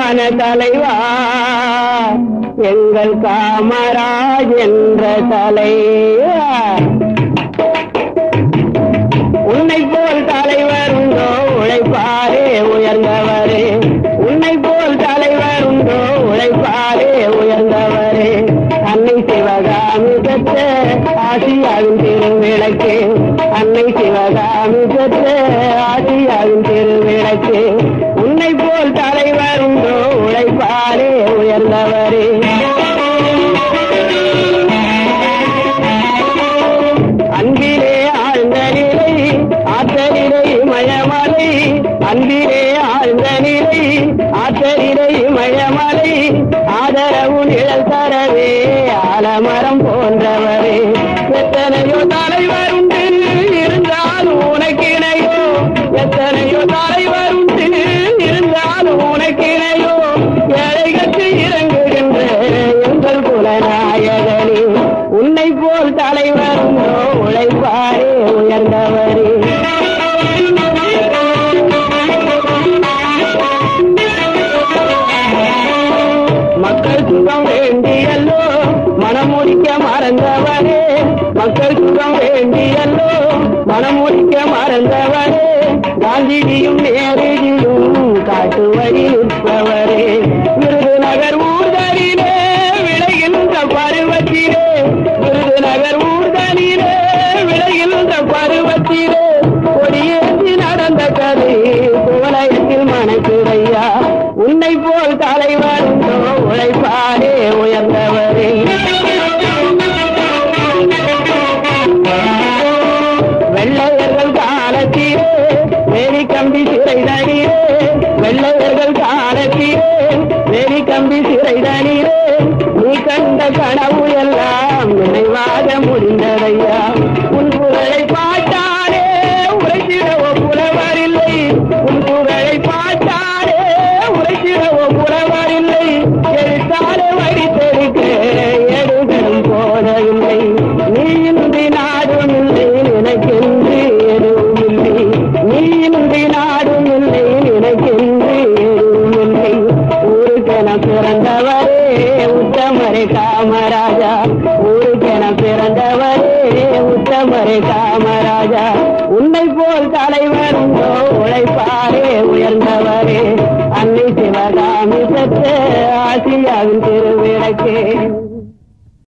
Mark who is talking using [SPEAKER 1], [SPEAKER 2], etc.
[SPEAKER 1] ஞான தலைவா எங்கள் காமராஜ் என்ற தலைவா உன்னை போல் தலைவர் உண்டோ உழைப்பாரே உயர்ந்தவரே உன்னை போல் தலைவர் உண்டோ உழைப்பாரே உயர்ந்தவரே அன்னை சிவகாமி பெற்ற ஆசியாவின் திருவிளக்கு அன்னை சிவகாமி பெற்ற ஆசியாவின் திருவிளக்கு உன்னை போல் தலைவர் உண்டோ உழைப்பாரே உயர்ந்தவரே அன்பிலே ஆழ்ந்த நிலை ஆற்றலிலை மயமலை அன்பிலே ஆழ்ந்த நிலை ஆற்றலிலை மயமலை ஆதரவு நிழல் தரவே ஆலமரம் போன்றவரே எத்தனையோ தலைவர் உண்டு இருந்தாலும் உனக்கிணையோ எத்தனையோ தலைவர் உண்டு இருந்தாலும் உனக்கிணையோ ஏழைகளுக்கு இறங்குகின்ற எங்கள் குலநாயகனே உன்னை போல் தலைவர் உண்டோ உழைப்பாரே உயர்ந்தவரே மக்கள் சுகம் வேண்டியல்லோ மனமுடிக்க மறந்தவரே மக்கள் சுகம் வேண்டியல்லோ மனமுடிக்க மறந்தவரே காந்திஜியும் நேருஜியும் காட்டு வழி நிற்பவரே விருதுநகர் ஊர்தலிலே விளைகின்ற பருவத்திலே விருதுநகர் ஊர்தலிலே விளைகின்ற பருவத்திலே கொடியேற்றி நடந்த கதை குவலயத்தில் மனக்குறையா உன்னை போல் தலைவர் உண்டோ உழைப்பாரே உயர்ந்தவரே வெள்ளையர்கள் காலத்திலே வேலி கம்பி சிறை தனிலே வெள்ளையர்கள் காலத்திலே வேலி கம்பி சிறை தனிலே நீ கண்ட கனவு எல்லாம் நினைவாக முடிந்ததையா உன் புகழை பாட்டாரே உரைத்திடவோ புலவரில்லை உன் புகழை பாட்டாரே உரைத்திடவோ புலவரில்லை எழுத்தாலே வடித்தெடுக்க எடுகளும் போதவில்லை நீ இன்றி நாடும் இல்லை நினைக்கின்று எதுவும் இல்லை நீ இன்றி நாடும் இல்லை நினைக்கின்று எதுவும் இல்லை ஊருக்கென பிறந்தவரே உத்தமரே காமராஜா ஊருக்கென பிறந்தவரே உத்தமரே காமராஜா உன்னை போல் தலைவர் உண்டோ உழைப்பாரே உயர்ந்தவரே அன்னை சிவகாமி பெற்ற ஆசியாவின் திருவிளக்கே